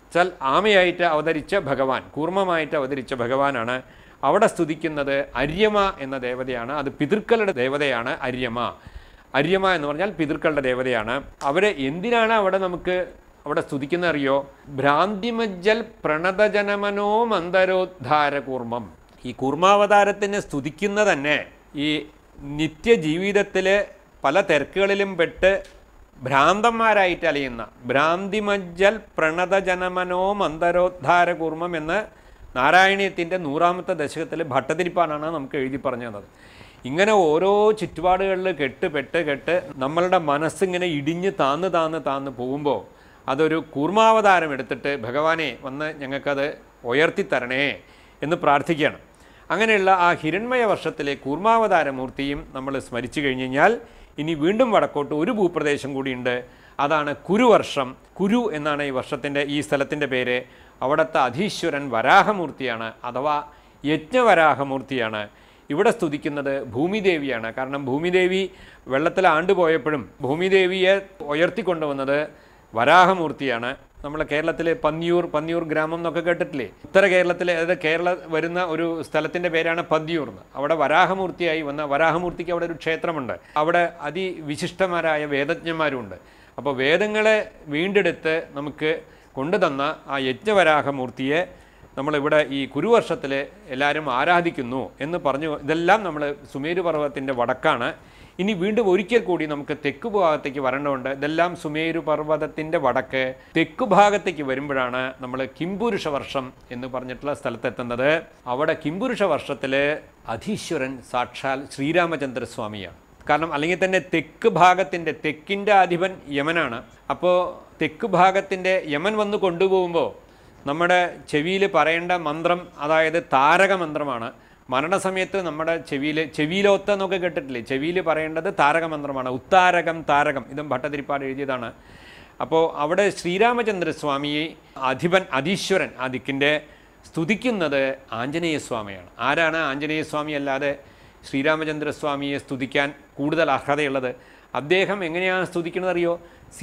വെച്ചാൽ ആമയായിട്ട് അവതരിച്ച ഭഗവാൻ കൂർമ്മമായിട്ട് അവതരിച്ച ഭഗവാനാണ് അവിടെ സ്തുതിക്കുന്നത് അര്യമ എന്ന ദേവതയാണ് അത് പിതൃക്കളുടെ ദേവതയാണ് അര്യമ അര്യമ എന്ന് പറഞ്ഞാൽ പിതൃക്കളുടെ ദേവതയാണ് അവരെ എന്തിനാണ് അവിടെ നമുക്ക് അവിടെ സ്തുതിക്കുന്ന അറിയോ ഭ്രാന്തിമജ്ജൽ പ്രണതജനമനോ മന്ദരോദ്ധാര കൂർമ്മം ഈ കൂർമാവതാരത്തിനെ സ്തുതിക്കുന്ന തന്നെ ഈ നിത്യജീവിതത്തിൽ പല തിരക്കുകളിലും പെട്ട് ഭ്രാന്തന്മാരായിട്ട് അലയുന്ന ഭ്രാന്തിമജ്ജൽ പ്രണതജനമനോ മന്ദരോദ്ധാര കൂർമ്മം എന്ന് നാരായണീയത്തിൻ്റെ നൂറാമത്തെ ദശകത്തിൽ ഭട്ടതിരിപ്പാനാണ് നമുക്ക് എഴുതി പറഞ്ഞു തന്നത് ഇങ്ങനെ ഓരോ ചുറ്റുപാടുകളിൽ കെട്ട് പെട്ട് കെട്ട് നമ്മളുടെ മനസ്സിങ്ങനെ ഇടിഞ്ഞ് താന്ന് താന്ന് താന്ന് പോകുമ്പോൾ അതൊരു കൂർമാവതാരം എടുത്തിട്ട് ഭഗവാനെ വന്ന് ഞങ്ങൾക്കത് ഉയർത്തിത്തരണേ എന്ന് പ്രാർത്ഥിക്കുകയാണ് അങ്ങനെയുള്ള ആ ഹിരൺമയ വർഷത്തിലെ കൂർമാവതാര മൂർത്തിയും നമ്മൾ സ്മരിച്ചു കഴിഞ്ഞ് കഴിഞ്ഞാൽ ഇനി വീണ്ടും വടക്കോട്ട് ഒരു ഭൂപ്രദേശം കൂടിയുണ്ട് അതാണ് കുരുവർഷം കുരു എന്നാണ് ഈ വർഷത്തിൻ്റെ ഈ സ്ഥലത്തിൻ്റെ പേര് അവിടുത്തെ അധീശ്വരൻ വരാഹമൂർത്തിയാണ് അഥവാ യജ്ഞവരാഹമൂർത്തിയാണ് ഇവിടെ സ്തുതിക്കുന്നത് ഭൂമിദേവിയാണ് കാരണം ഭൂമിദേവി വെള്ളത്തിൽ ആണ്ടുപോയപ്പോഴും ഭൂമിദേവിയെ ഉയർത്തിക്കൊണ്ടുവന്നത് വരാഹമൂർത്തിയാണ് നമ്മൾ കേരളത്തിൽ പന്നിയൂർ പന്നിയൂർ ഗ്രാമം എന്നൊക്കെ കേട്ടിട്ടില്ലേ ഉത്തര കേരളത്തിലെ അതായത് കേരള വരുന്ന ഒരു സ്ഥലത്തിൻ്റെ പേരാണ് പന്നിയൂർ എന്ന് അവിടെ വരാഹമൂർത്തിയായി വന്ന വരാഹമൂർത്തിക്ക് അവിടെ ഒരു ക്ഷേത്രമുണ്ട് അവിടെ അതിവിശിഷ്ടമാരായ വേദജ്ഞന്മാരുമുണ്ട് അപ്പോൾ വേദങ്ങളെ വീണ്ടെടുത്ത് നമുക്ക് കൊണ്ടുതന്ന ആ യജ്ഞവരാഹമൂർത്തിയെ നമ്മളിവിടെ ഈ കുരുവർഷത്തിൽ എല്ലാവരും ആരാധിക്കുന്നു എന്ന് പറഞ്ഞു ഇതെല്ലാം നമ്മൾ സുമേരു പർവ്വതത്തിൻ്റെ വടക്കാണ് ഇനി വീണ്ടും ഒരിക്കൽ കൂടി നമുക്ക് തെക്ക് ഭാഗത്തേക്ക് വരേണ്ടതുണ്ട് ഇതെല്ലാം സുമേരു പർവ്വതത്തിൻ്റെ വടക്ക് തെക്ക് ഭാഗത്തേക്ക് വരുമ്പോഴാണ് നമ്മൾ കിംപുരുഷ വർഷം എന്ന് പറഞ്ഞിട്ടുള്ള സ്ഥലത്തെത്തുന്നത് അവിടെ കിംപുരുഷ വർഷത്തിൽ അധീശ്വരൻ സാക്ഷാൽ ശ്രീരാമചന്ദ്രസ്വാമിയാണ് കാരണം അല്ലെങ്കിൽ തന്നെ തെക്ക് ഭാഗത്തിൻ്റെ തെക്കിൻ്റെ അധിപൻ യമനാണ് അപ്പോൾ തെക്ക് ഭാഗത്തിൻ്റെ യമൻ വന്ന് കൊണ്ടുപോകുമ്പോൾ നമ്മുടെ ചെവിയിൽ പറയേണ്ട മന്ത്രം അതായത് താരക മന്ത്രമാണ് മരണസമയത്ത് നമ്മുടെ ചെവിയിൽ ചെവിയിലോത്ത എന്നൊക്കെ കേട്ടിട്ടില്ലേ ചെവിയിൽ പറയേണ്ടത് താരക മന്ത്രമാണ് ഉത്താരകം താരകം ഇതും ഭട്ടതിരിപ്പാട് എഴുതിയതാണ് അപ്പോൾ അവിടെ ശ്രീരാമചന്ദ്രസ്വാമിയെ അധിപൻ അധീശ്വരൻ ആ ദിക്കിൻ്റെ സ്തുതിക്കുന്നത് ആഞ്ജനേയസ്വാമിയാണ് ആരാണ് ആഞ്ജനേയസ്വാമി അല്ലാതെ ശ്രീരാമചന്ദ്രസ്വാമിയെ സ്തുതിക്കാൻ കൂടുതൽ അർഹതയുള്ളത് അദ്ദേഹം എങ്ങനെയാണ് സ്തുതിക്കുന്നത് അറിയോ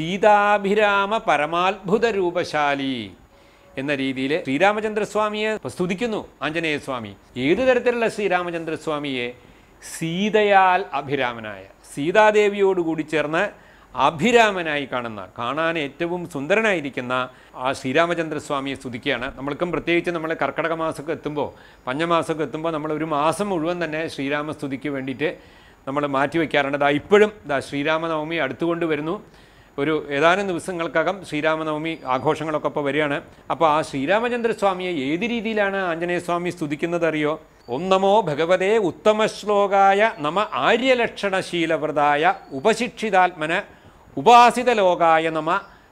സീതാഭിരാമ പരമാത്ഭുത രൂപശാലി എന്ന രീതിയിൽ ശ്രീരാമചന്ദ്രസ്വാമിയെ സ്തുതിക്കുന്നു ആഞ്ജനേയസ്വാമി ഏതു തരത്തിലുള്ള ശ്രീരാമചന്ദ്രസ്വാമിയെ സീതയാൽ അഭിരാമനായ സീതാദേവിയോടുകൂടി ചേർന്ന് അഭിരാമനായി കാണുന്ന കാണാൻ ഏറ്റവും സുന്ദരനായിരിക്കുന്ന ആ ശ്രീരാമചന്ദ്രസ്വാമിയെ സ്തുതിക്കുകയാണ് നമ്മൾക്കും പ്രത്യേകിച്ച് നമ്മൾ കർക്കടക മാസമൊക്കെ എത്തുമ്പോൾ പഞ്ഞമാസമൊക്കെ എത്തുമ്പോൾ നമ്മൾ ഒരു മാസം മുഴുവൻ തന്നെ ശ്രീരാമസ്തുതിക്ക് വേണ്ടിയിട്ട് നമ്മൾ മാറ്റിവെക്കാറുണ്ട് ദാ ഇപ്പോഴും ദാ ശ്രീരാമനവമി അടുത്തുകൊണ്ട് വരുന്നു ഒരു ഏതാനും ദിവസങ്ങൾക്കകം ശ്രീരാമനവമി ആഘോഷങ്ങളൊക്കെ ഇപ്പോൾ വരികയാണ് അപ്പോൾ ആ ശ്രീരാമചന്ദ്രസ്വാമിയെ ഏത് രീതിയിലാണ് ആഞ്ജനേയസ്വാമി സ്തുതിക്കുന്നത് അറിയോ ഓം നമോ ഭഗവതേ ഉത്തമശ്ലോകായ നമ ആര്യലക്ഷണശീലവൃതായ ഉപശിക്ഷിതാത്മന ഉപാസിതലോകായ നമ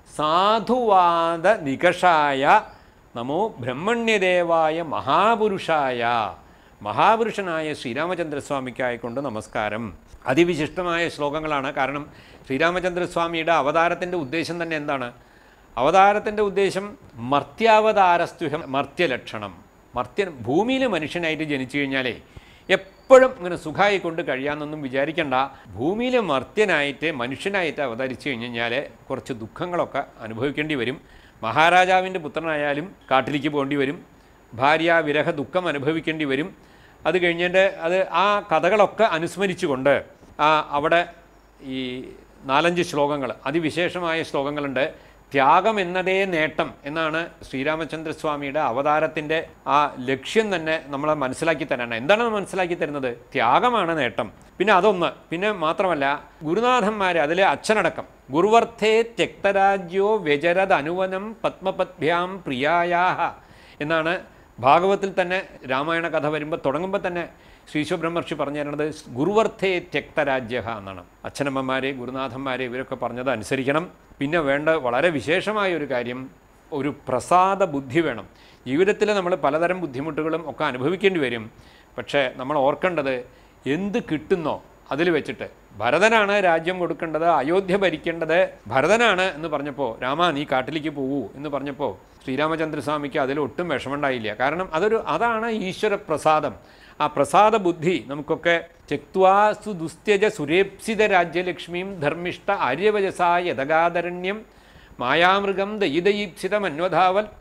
സാധുവാദ നികഷായ നമോ ബ്രഹ്മണ്യദേവായ മഹാപുരുഷായ മഹാപുരുഷനായ ശ്രീരാമചന്ദ്രസ്വാമിക്കായിക്കൊണ്ട് നമസ്കാരം അതിവിശിഷ്ടമായ ശ്ലോകങ്ങളാണ് കാരണം ശ്രീരാമചന്ദ്രസ്വാമിയുടെ അവതാരത്തിൻ്റെ ഉദ്ദേശം തന്നെ എന്താണ് അവതാരത്തിൻ്റെ ഉദ്ദേശം മർത്യാവതാരസ്തുഹം മർത്യലക്ഷണം മർത്യൻ ഭൂമിയിൽ മനുഷ്യനായിട്ട് ജനിച്ചു കഴിഞ്ഞാലേ എപ്പോഴും ഇങ്ങനെ സുഖമായി കൊണ്ട് കഴിയാമെന്നൊന്നും വിചാരിക്കണ്ട ഭൂമിയിൽ മർത്യനായിട്ട് മനുഷ്യനായിട്ട് അവതരിച്ചു കഴിഞ്ഞ് കഴിഞ്ഞാൽ കുറച്ച് ദുഃഖങ്ങളൊക്കെ അനുഭവിക്കേണ്ടി വരും മഹാരാജാവിൻ്റെ പുത്രനായാലും കാട്ടിലേക്ക് പോകേണ്ടി വരും ഭാര്യ വിരഹ ദുഃഖം അനുഭവിക്കേണ്ടി വരും അത് കഴിഞ്ഞിട്ട് അത് ആ കഥകളൊക്കെ അനുസ്മരിച്ചുകൊണ്ട് ആ അവിടെ ഈ നാലഞ്ച് ശ്ലോകങ്ങൾ അതിവിശേഷമായ ശ്ലോകങ്ങളുണ്ട് ത്യാഗം എന്നതേ നേട്ടം എന്നാണ് ശ്രീരാമചന്ദ്രസ്വാമിയുടെ അവതാരത്തിൻ്റെ ആ ലക്ഷ്യം തന്നെ നമ്മളെ മനസ്സിലാക്കി തരാണ് എന്താണ് മനസ്സിലാക്കി തരുന്നത് ത്യാഗമാണ് നേട്ടം പിന്നെ അതൊന്ന് പിന്നെ മാത്രമല്ല ഗുരുനാഥന്മാർ അതിൽ അച്ഛനടക്കം ഗുരുവർത്ഥേ ത്യക്തരാജ്യോ വ്യജരത് അനുവനം പത്മപദ്ഭ്യാം പ്രിയായാഹ എന്നാണ് ഭാഗവത്തിൽ തന്നെ രാമായണ കഥ വരുമ്പോൾ തുടങ്ങുമ്പോൾ തന്നെ ശ്രീശോ ബ്രഹ്മർഷി പറഞ്ഞു തരുന്നത് ഗുരുവർത്ഥേ ത്യക്തരാജ്യ എന്നാണ് അച്ഛനമ്മമാരെ ഗുരുനാഥന്മാരെ ഇവരൊക്കെ പറഞ്ഞത് അനുസരിക്കണം പിന്നെ വേണ്ട വളരെ വിശേഷമായ ഒരു കാര്യം ഒരു പ്രസാദ ബുദ്ധി വേണം ജീവിതത്തിൽ നമ്മൾ പലതരം ബുദ്ധിമുട്ടുകളും ഒക്കെ അനുഭവിക്കേണ്ടി വരും പക്ഷേ നമ്മൾ ഓർക്കേണ്ടത് എന്ത് കിട്ടുന്നോ അതിൽ വെച്ചിട്ട് ഭരതനാണ് രാജ്യം കൊടുക്കേണ്ടത് അയോധ്യ ഭരിക്കേണ്ടത് ഭരതനാണ് എന്ന് പറഞ്ഞപ്പോൾ രാമ നീ കാട്ടിലേക്ക് പോവൂ എന്ന് പറഞ്ഞപ്പോൾ ശ്രീരാമചന്ദ്രസ്വാമിക്ക് അതിൽ ഒട്ടും വിഷമമുണ്ടായില്ല കാരണം അതൊരു അതാണ് ഈശ്വര പ്രസാദം ആ പ്രസാദ ബുദ്ധി നമുക്കൊക്കെ തെക്വാസു ദുസ്ത്യജ സുരേപ്സിത രാജ്യലക്ഷ്മിയും ധർമ്മിഷ്ഠ ആര്യവജസാ യഥഗാധരണ്യം മായാമൃഗം ദയിദയീപ്സിതം അന്വധാവൽ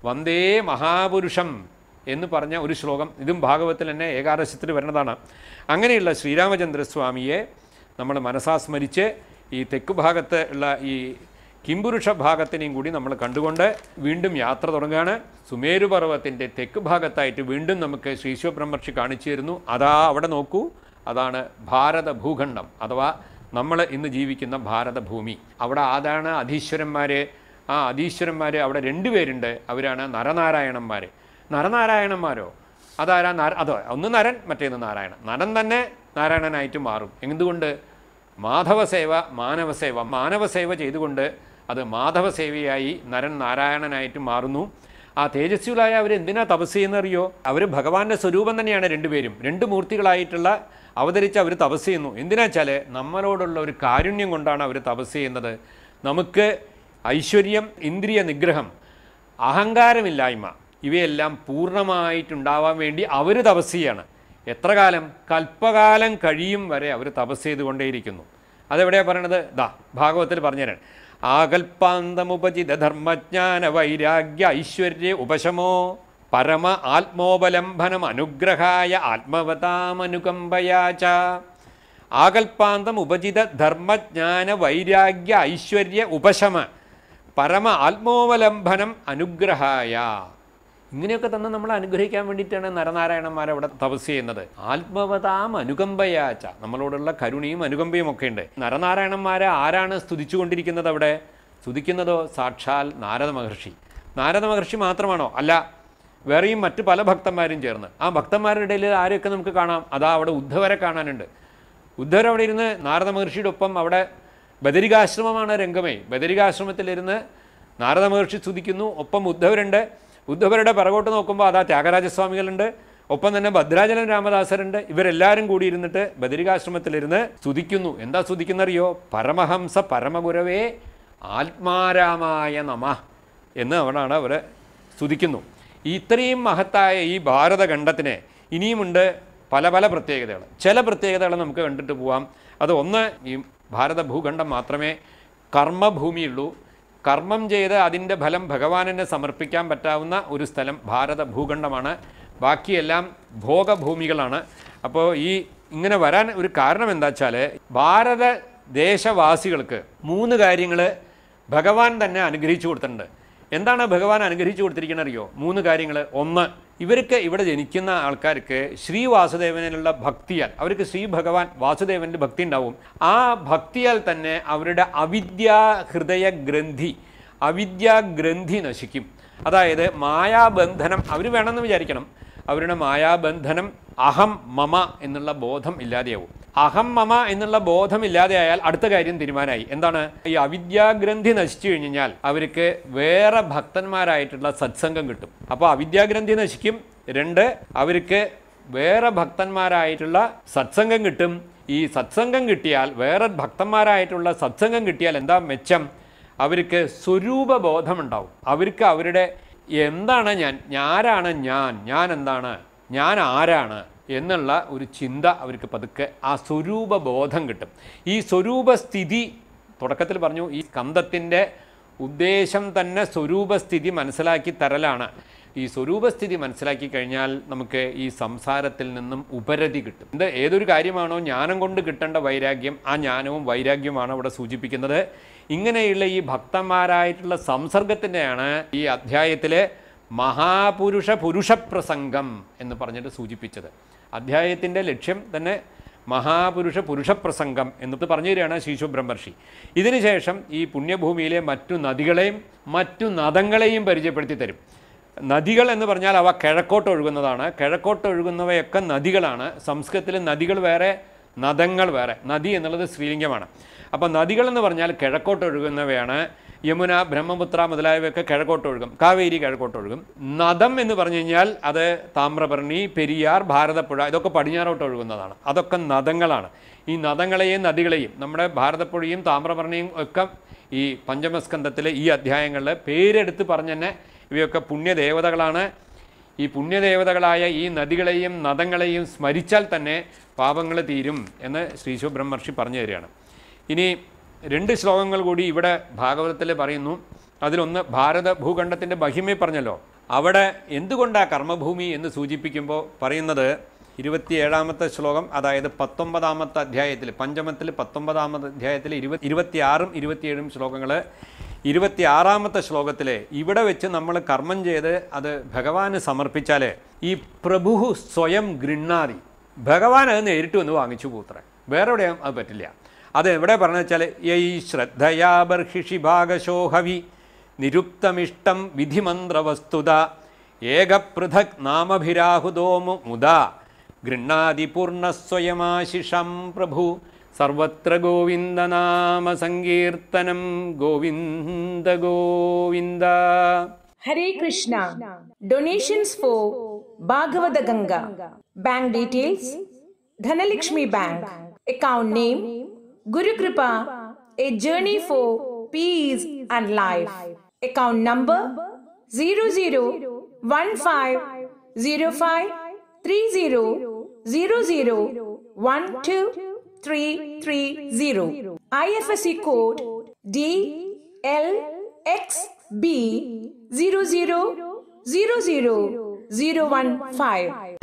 വന്ദേ മഹാപുരുഷം എന്ന് പറഞ്ഞ ഒരു ശ്ലോകം ഇതും ഭാഗവത്തിൽ തന്നെ ഏകാദശത്തിൽ വരുന്നതാണ് അങ്ങനെയുള്ള ശ്രീരാമചന്ദ്രസ്വാമിയെ നമ്മൾ മനസ്സാ സ്മരിച്ച് ഈ തെക്ക് ഭാഗത്ത് ഉള്ള ഈ കിംപുരുഷ ഭാഗത്തിനെയും കൂടി നമ്മൾ കണ്ടുകൊണ്ട് വീണ്ടും യാത്ര തുടങ്ങുകയാണ് സുമേരു പർവ്വത്തിൻ്റെ തെക്ക് ഭാഗത്തായിട്ട് വീണ്ടും നമുക്ക് ശ്രീശിവബ്രഹ്മർഷി കാണിച്ചു തരുന്നു അതാ അവിടെ നോക്കൂ അതാണ് ഭാരത ഭൂഖണ്ഡം അഥവാ നമ്മൾ ഇന്ന് ജീവിക്കുന്ന ഭാരതഭൂമി അവിടെ ആരാണ് അധീശ്വരന്മാർ ആ അധീശ്വരന്മാർ അവിടെ രണ്ടുപേരുണ്ട് അവരാണ് നരനാരായണന്മാർ നരനാരായണന്മാരോ അതാരാ നാര അതോ ഒന്ന് നരൻ മറ്റേന്ന് നാരായണൻ നരൻ തന്നെ നാരായണനായിട്ട് മാറും എന്തുകൊണ്ട് മാധവസേവ മാനവസേവ മാനവസേവ ചെയ്തുകൊണ്ട് അത് മാധവസേവയായി നരൻ നാരായണനായിട്ട് മാറുന്നു ആ തേജസ്വികളായ അവർ എന്തിനാ തപസ് ചെയ്യുന്നറിയോ അവർ ഭഗവാന്റെ സ്വരൂപം തന്നെയാണ് രണ്ടുപേരും രണ്ട് മൂർത്തികളായിട്ടുള്ള അവതരിച്ച് അവർ തപസ് ചെയ്യുന്നു എന്തിനാ വെച്ചാൽ നമ്മളോടുള്ള ഒരു കാരുണ്യം കൊണ്ടാണ് അവർ തപസ് ചെയ്യുന്നത് നമുക്ക് ഐശ്വര്യം ഇന്ദ്രിയ നിഗ്രഹം അഹങ്കാരമില്ലായ്മ ഇവയെല്ലാം പൂർണ്ണമായിട്ടുണ്ടാവാൻ വേണ്ടി അവർ തപസ് ചെയ്യാണ് എത്ര കാലം കൽപ്പകാലം കഴിയും വരെ അവർ തപസ് ചെയ്തുകൊണ്ടേയിരിക്കുന്നു അതെവിടെയാണ് പറയണത് ദാ ഭാഗവത്തിൽ പറഞ്ഞുതരാൻ ആകൽപ്പാന്തമുപചിത ധർമ്മജ്ഞാന വൈരാഗ്യ ഐശ്വര്യ ഉപശമോ പരമ ആത്മോപലംബനം അനുഗ്രഹായ ആത്മവതാമനുകമ്പയാച ആകൽപ്പാന്തം ഉപചിത ധർമ്മജ്ഞാന വൈരാഗ്യ ഐശ്വര്യ ഉപശമ പരമ ആത്മോപലംബനം അനുഗ്രഹായ ഇങ്ങനെയൊക്കെ തന്നെ നമ്മൾ അനുഗ്രഹിക്കാൻ വേണ്ടിയിട്ടാണ് നരനാരായണന്മാർ അവിടെ തപസ് ചെയ്യുന്നത് ആത്മവതാം അനുകമ്പയാച്ച നമ്മളോടുള്ള കരുണയും അനുകമ്പയും ഒക്കെ ഉണ്ട് നരനാരായണന്മാരെ ആരാണ് സ്തുതിച്ചുകൊണ്ടിരിക്കുന്നത് അവിടെ സ്തുതിക്കുന്നതോ സാക്ഷാൽ നാരദ മഹർഷി നാരദ മഹർഷി മാത്രമാണോ അല്ല വേറെയും മറ്റു പല ഭക്തന്മാരും ചേർന്ന് ആ ഭക്തന്മാരുടെ ഇടയിൽ ആരെയൊക്കെ നമുക്ക് കാണാം അതാ അവിടെ ഉദ്ധവരെ കാണാനുണ്ട് ഉദ്ധവർ അവിടെ ഇരുന്ന് നാരദ മഹർഷിയുടെ ഒപ്പം അവിടെ ബദരികാശ്രമമാണ് രംഗമേ ബദരികാശ്രമത്തിലിരുന്ന് നാരദ മഹർഷി സ്തുതിക്കുന്നു ഒപ്പം ഉദ്ധവരുണ്ട് ഉദ്ധവരുടെ പിറകോട്ട് നോക്കുമ്പോൾ അതാ ത്യാഗരാജസ്വാമികളുണ്ട് ഒപ്പം തന്നെ ഭദ്രാചലം രാമദാസരുണ്ട് ഇവരെല്ലാവരും കൂടി ഇരുന്നിട്ട് ബദരികാശ്രമത്തിലിരുന്ന് സ്തുതിക്കുന്നു എന്താ സ്തുതിക്കുന്നറിയോ പരമഹംസ പരമഗുരവേ ആത്മാരാമായ നമ എന്ന് അവിടാണ് അവർ സ്തുതിക്കുന്നു ഈ ഇത്രയും മഹത്തായ ഈ ഭാരതഖണ്ഡത്തിന് ഇനിയുമുണ്ട് പല പല പ്രത്യേകതകൾ ചില പ്രത്യേകതകൾ നമുക്ക് കണ്ടിട്ട് പോവാം അത് ഒന്ന് ഈ ഭാരത ഭൂഖണ്ഡം മാത്രമേ കർമ്മഭൂമിയുള്ളൂ കർമ്മം ചെയ്ത് അതിൻ്റെ ഫലം ഭഗവാനിനെ സമർപ്പിക്കാൻ പറ്റാവുന്ന ഒരു സ്ഥലം ഭാരത ഭൂഖണ്ഡമാണ് ബാക്കിയെല്ലാം ഭോഗഭൂമികളാണ് അപ്പോൾ ഈ ഇങ്ങനെ വരാൻ ഒരു കാരണം എന്താ വെച്ചാൽ ഭാരത ദേശവാസികൾക്ക് മൂന്ന് കാര്യങ്ങൾ ഭഗവാൻ തന്നെ അനുഗ്രഹിച്ചു കൊടുത്തിട്ടുണ്ട് എന്താണ് ഭഗവാൻ അനുഗ്രഹിച്ചു കൊടുത്തിരിക്കുന്നത് അറിയോ മൂന്ന് കാര്യങ്ങൾ ഒന്ന് ഇവർക്ക് ഇവിടെ ജനിക്കുന്ന ആൾക്കാർക്ക് ശ്രീ വാസുദേവനിലുള്ള ഭക്തിയാൽ അവർക്ക് ശ്രീ ഭഗവാൻ വാസുദേവൻ്റെ ഭക്തി ഉണ്ടാവും ആ ഭക്തിയാൽ തന്നെ അവരുടെ അവിദ്യാ ഹൃദയ ഗ്രന്ഥി അവിദ്യാ ഗ്രന്ഥി നശിക്കും അതായത് മായാബന്ധനം അവർ വേണമെന്ന് വിചാരിക്കണം അവരുടെ മായാബന്ധനം അഹം മമ എന്നുള്ള ബോധം ഇല്ലാതെയാവും അഹം മമ എന്നുള്ള ബോധം ഇല്ലാതെയായാൽ അടുത്ത കാര്യം തീരുമാനമായി എന്താണ് ഈ അവിദ്യാഗ്രന്ഥി നശിച്ചു കഴിഞ്ഞാൽ അവർക്ക് വേറെ ഭക്തന്മാരായിട്ടുള്ള സത്സംഗം കിട്ടും അപ്പോൾ അവിദ്യാഗ്രന്ഥി നശിക്കും രണ്ട് അവർക്ക് വേറെ ഭക്തന്മാരായിട്ടുള്ള സത്സംഗം കിട്ടും ഈ സത്സംഗം കിട്ടിയാൽ വേറെ ഭക്തന്മാരായിട്ടുള്ള സത്സംഗം കിട്ടിയാൽ എന്താ മെച്ചം അവർക്ക് സ്വരൂപബോധമുണ്ടാവും അവർക്ക് അവരുടെ എന്താണ് ഞാൻ ഞാനാണ് ഞാൻ ഞാൻ എന്താണ് ഞാൻ ആരാണ് എന്നുള്ള ഒരു ചിന്ത അവർക്ക് പതുക്കെ ആ സ്വരൂപബോധം കിട്ടും ഈ സ്വരൂപസ്ഥിതി തുടക്കത്തിൽ പറഞ്ഞു ഈ സ്കന്ധത്തിൻ്റെ ഉദ്ദേശം തന്നെ സ്വരൂപസ്ഥിതി മനസ്സിലാക്കി തരലാണ് ഈ സ്വരൂപസ്ഥിതി മനസ്സിലാക്കി കഴിഞ്ഞാൽ നമുക്ക് ഈ സംസാരത്തിൽ നിന്നും ഉപരതി കിട്ടും ഇത് ഏതൊരു കാര്യമാണോ ജ്ഞാനം കൊണ്ട് കിട്ടേണ്ട വൈരാഗ്യം ആ ജ്ഞാനവും വൈരാഗ്യവുമാണ് അവിടെ സൂചിപ്പിക്കുന്നത് ഇങ്ങനെയുള്ള ഈ ഭക്തന്മാരായിട്ടുള്ള സംസർഗത്തിൻ്റെയാണ് ഈ അധ്യായത്തിലെ മഹാപുരുഷ പുരുഷപ്രസംഗം എന്ന് പറഞ്ഞിട്ട് സൂചിപ്പിച്ചത് അധ്യായത്തിൻ്റെ ലക്ഷ്യം തന്നെ മഹാപുരുഷ പുരുഷപ്രസംഗം എന്ന് പറഞ്ഞു തരികയാണ് ശീശു ബ്രഹ്മർഷി ഇതിനുശേഷം ഈ പുണ്യഭൂമിയിലെ മറ്റു നദികളെയും മറ്റു നദങ്ങളെയും പരിചയപ്പെടുത്തി തരും നദികൾ എന്ന് പറഞ്ഞാൽ അവ കിഴക്കോട്ട് ഒഴുകുന്നതാണ് കിഴക്കോട്ട് ഒഴുകുന്നവയൊക്കെ നദികളാണ് സംസ്കൃതത്തിൽ നദികൾ വേറെ നദങ്ങൾ വേറെ നദി എന്നുള്ളത് സ്ത്രീലിംഗമാണ് അപ്പോൾ നദികൾ എന്ന് പറഞ്ഞാൽ കിഴക്കോട്ട് ഒഴുകുന്നവയാണ് യമുന ബ്രഹ്മപുത്ര മുതലായവയൊക്കെ കിഴക്കോട്ട് ഒഴുകും കാവേരി കിഴക്കോട്ട് ഒഴുകും നദം എന്ന് പറഞ്ഞു കഴിഞ്ഞാൽ അത് താമ്രപർണി പെരിയാർ ഭാരതപ്പുഴ ഇതൊക്കെ പടിഞ്ഞാറോട്ട് ഒഴുകുന്നതാണ് അതൊക്കെ നദങ്ങളാണ് ഈ നദങ്ങളെയും നദികളെയും നമ്മുടെ ഭാരതപ്പുഴയും താമ്രപർണിയും ഒക്കെ ഈ പഞ്ചമസ്കന്ധത്തിലെ ഈ അധ്യായങ്ങളിൽ പേരെടുത്ത് പറഞ്ഞു തന്നെ ഇവയൊക്കെ പുണ്യദേവതകളാണ് ഈ പുണ്യദേവതകളായ ഈ നദികളെയും നദങ്ങളെയും സ്മരിച്ചാൽ തന്നെ പാപങ്ങൾ തീരും എന്ന് ശ്രീ ശിവബ്രഹ്മർഷി പറഞ്ഞു തരികയാണ് ഇനി രണ്ട് ശ്ലോകങ്ങൾ കൂടി ഇവിടെ ഭാഗവതത്തിൽ പറയുന്നു അതിലൊന്ന് ഭാരത ഭൂഖണ്ഡത്തിൻ്റെ മഹിമയെ പറഞ്ഞല്ലോ അവിടെ എന്തുകൊണ്ടാണ് കർമ്മഭൂമി എന്ന് സൂചിപ്പിക്കുമ്പോൾ പറയുന്നത് ഇരുപത്തിയേഴാമത്തെ ശ്ലോകം അതായത് പത്തൊമ്പതാമത്തെ അധ്യായത്തിൽ പഞ്ചമത്തിൽ പത്തൊമ്പതാമത്തെ അധ്യായത്തിൽ ഇരുപത്തി ഇരുപത്തിയാറും ഇരുപത്തിയേഴും ശ്ലോകങ്ങൾ ഇരുപത്തിയാറാമത്തെ ശ്ലോകത്തിൽ ഇവിടെ വെച്ച് നമ്മൾ കർമ്മം ചെയ്ത് അത് ഭഗവാന് സമർപ്പിച്ചാൽ ഈ പ്രഭു സ്വയം ഗൃണ്ണാതി ഭഗവാൻ അത് നേരിട്ട് വന്ന് വാങ്ങിച്ചു പൂത്രേ വേറെ എവിടെയും അത് പറ്റില്ല അത് എവിടെ പറഞ്ഞു വെച്ചാൽ യൈ ശ്രദ്ധയാ ബർഹിഷി ഭാഗശോഹവി നിരുക്തമിഷ്ടം വിധിമന്ത്രവസ്തുത ഏകപൃഥക് നാമഭിരാഹുദോമു മുദാ ഗൃണ്ണാതി പൂർണ്ണസ്വയമാശിഷം പ്രഭു സർവത്ര ഗോവിന്ദനാമ സങ്കീർത്തനം Govinda Govinda Hare Krishna. Donations for Bhagavata Ganga. Bank details. Dhanalakshmi Bank. Account name. Guru Kripa. A journey for peace and life. Account number 001500001230. IFSC code DLXB zero zero zero zero zero one five.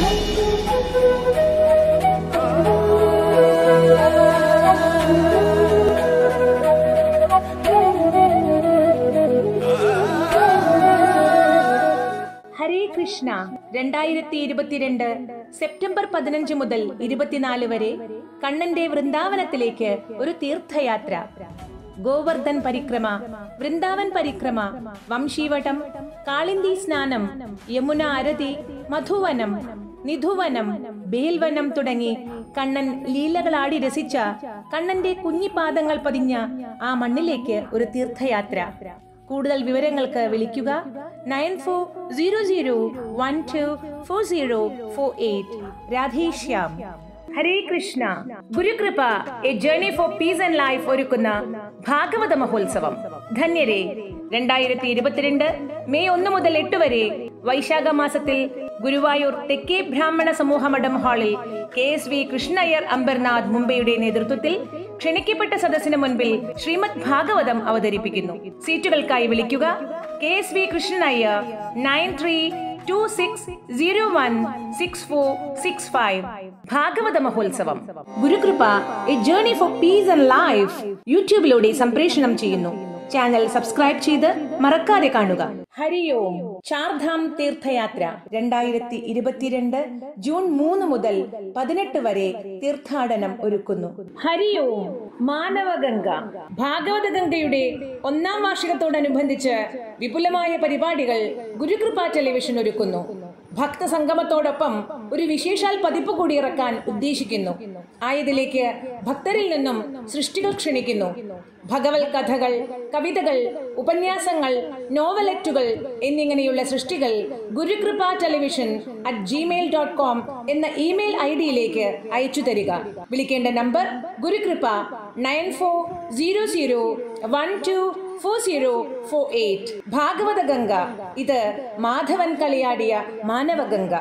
ഹരേ കൃഷ്ണ രണ്ടായിരത്തി ഇരുപത്തിരണ്ട് September പതിനഞ്ച് മുതൽ ഇരുപത്തിനാല് വരെ കണ്ണന്റെ വൃന്ദാവനത്തിലേക്ക് ഒരു തീർത്ഥയാത്ര ഗോവർദ്ധൻ പരിക്രമ വൃന്ദാവൻ പരിക്രമ വംശീവട്ടം കാളിന്തി സ്നാനം യമുന അരതി മധുവനം നിധുവനം ബേൽവനം തുടങ്ങി കണ്ണൻ ലീലകളാടി രസിച്ച കണ്ണന്റെ കുഞ്ഞിപ്പാദങ്ങൾ പതിഞ്ഞ ആ മണ്ണിലേക്ക് ഒരു തീർത്ഥയാത്ര കൂടുതൽ വിവരങ്ങൾക്ക് വിളിക്കുക nine four zero zero one two four zero four eight Radheshyam Hare Krishna Gurukripa a journey for peace and life ഒരുക്കുന്ന ഭാഗവത മഹോത്സവം ധന്യരെ രണ്ടായിരത്തി ഇരുപത്തിരണ്ട് മെയ് ഒന്ന് മുതൽ എട്ട് വരെ വൈശാഖ മാസത്തിൽ ഗുരുവായൂർ തെക്കേ ബ്രാഹ്മണ സമൂഹ മഠം ഹാളിൽ K S V Krishnaiyer Ambernath മുംബൈയുടെ നേതൃത്വത്തിൽ ക്ഷണിക്കപ്പെട്ട സദസ്സിന് മുൻപിൽ ശ്രീമദ് ഭാഗവതം അവതരിപ്പിക്കുന്നു സീറ്റുകൾക്കായി വിളിക്കുക K S V Krishnaiyer nine three two six zero one six four six five ഭാഗവത മഹോത്സവം Gurukripa a journey for peace and life യൂട്യൂബിലൂടെ സംപ്രേഷണം ചെയ്യുന്നു ചാനൽ സബ്സ്ക്രൈബ് ചെയ്ത് മറക്കാതെ കാണുക ഹരി ഓം ചാർധാം തീർത്ഥയാത്ര രണ്ടായിരത്തി ഇരുപത്തിരണ്ട് ജൂൺ മൂന്ന് മുതൽ പതിനെട്ട് വരെ തീർത്ഥാടനം ഒരുക്കുന്നു ഹരി ഓം മാനവഗംഗ ഭാഗവത ഗംഗയുടെ ഒന്നാം വാർഷികത്തോടനുബന്ധിച്ച് വിപുലമായ പരിപാടികൾ ഗുരുകൃപ ടെലിവിഷൻ ഒരുക്കുന്നു ഭക്തസംഗമത്തോടൊപ്പം ഒരു വിശേഷാൽ പതിപ്പ് കൂടി ഇറക്കാൻ ഉദ്ദേശിക്കുന്നു ആയതിലേക്ക് ഭക്തരിൽ നിന്നും സൃഷ്ടികൾ ക്ഷണിക്കുന്നു ഭഗവത് കഥകൾ കവിതകൾ ഉപന്യാസങ്ങൾ നോവലറ്റുകൾ എന്നിങ്ങനെയുള്ള സൃഷ്ടികൾ Gurukripa television at Gmail dot com എന്ന ഇമെയിൽ ഐ ഡിയിലേക്ക് അയച്ചു തരിക വിളിക്കേണ്ട number Gurukripa nine four zero zero one two four zero four eight ഭാഗവത ഗംഗ ഇത് മാധവൻ കളിയാടിയ മാനവഗംഗ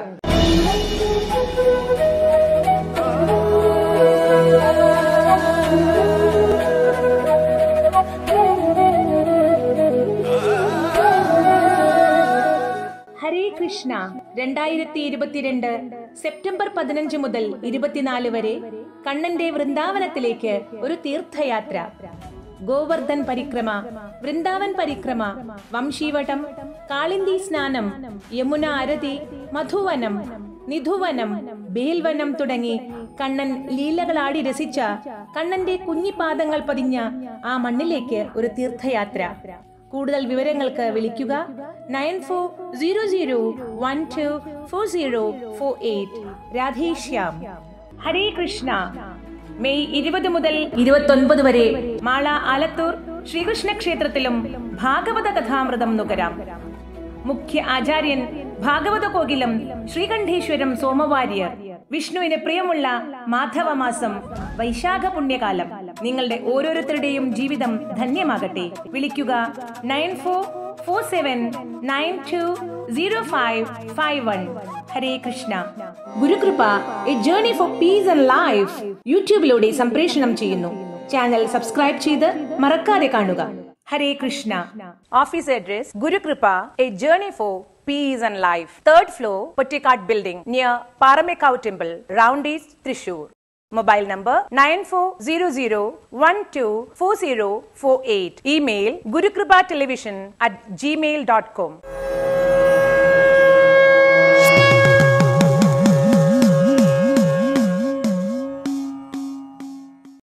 ഹരേ കൃഷ്ണ രണ്ടായിരത്തി ഇരുപത്തിരണ്ട് സെപ്റ്റംബർ പതിനഞ്ച് മുതൽ ഇരുപത്തിനാല് വരെ കണ്ണന്റെ വൃന്ദാവനത്തിലേക്ക് ഒരു തീർത്ഥയാത്ര ഗോവർദ്ധൻ പരിക്രമ വൃന്ദാവൻ പരിക്രമ വംശീവട്ടം കാളിന്തി സ്നാനം യമുന അരതി മധുവനം നിധുവനം ബേൽവനം തുടങ്ങി കണ്ണൻ ലീലകളാടി രസിച്ച കണ്ണന്റെ കുഞ്ഞിപ്പാദങ്ങൾ പതിഞ്ഞ ആ മണ്ണിലേക്ക് ഒരു തീർത്ഥയാത്ര കൂടുതൽ വിവരങ്ങൾക്ക് വിളിക്കുക nine four zero zero one two four zero four eight Radheshyam Hare Krishna മെയ് ഇരുപത് മുതൽ ഇരുപത്തൊൻപത് വരെ മാള ആലത്തൂർ ശ്രീകൃഷ്ണ ക്ഷേത്രത്തിലും ഭാഗവത കഥാമൃതം നുകരാം മുഖ്യ ആചാര്യൻ ഭാഗവത കോകിലം ശ്രീകണ്ഠേശ്വരം സോമവാര്യർ വിഷ്ണുവിന് പ്രിയമുള്ള മാധവമാസം വൈശാഖ പുണ്യകാലം നിങ്ങളുടെ ഓരോരുത്തരുടെയും ജീവിതം ധന്യമാകട്ടെ വിളിക്കുക nine four four seven nine two zero five five one Hare Krishna Gurukripa a journey for peace and life യൂട്യൂബിലൂടെ സംപ്രേഷണം ചെയ്യുന്നു ചാനൽ സബ്സ്ക്രൈബ് ചെയ്ത് മറക്കാതെ കാണുക Hare Krishna office address Gurukripa a journey for peace and life. Third floor, Pottikat Building, near Paramekau Temple, Round East, Trishur. Mobile number 9400124048. Email gurukripatelevision at gmail.com.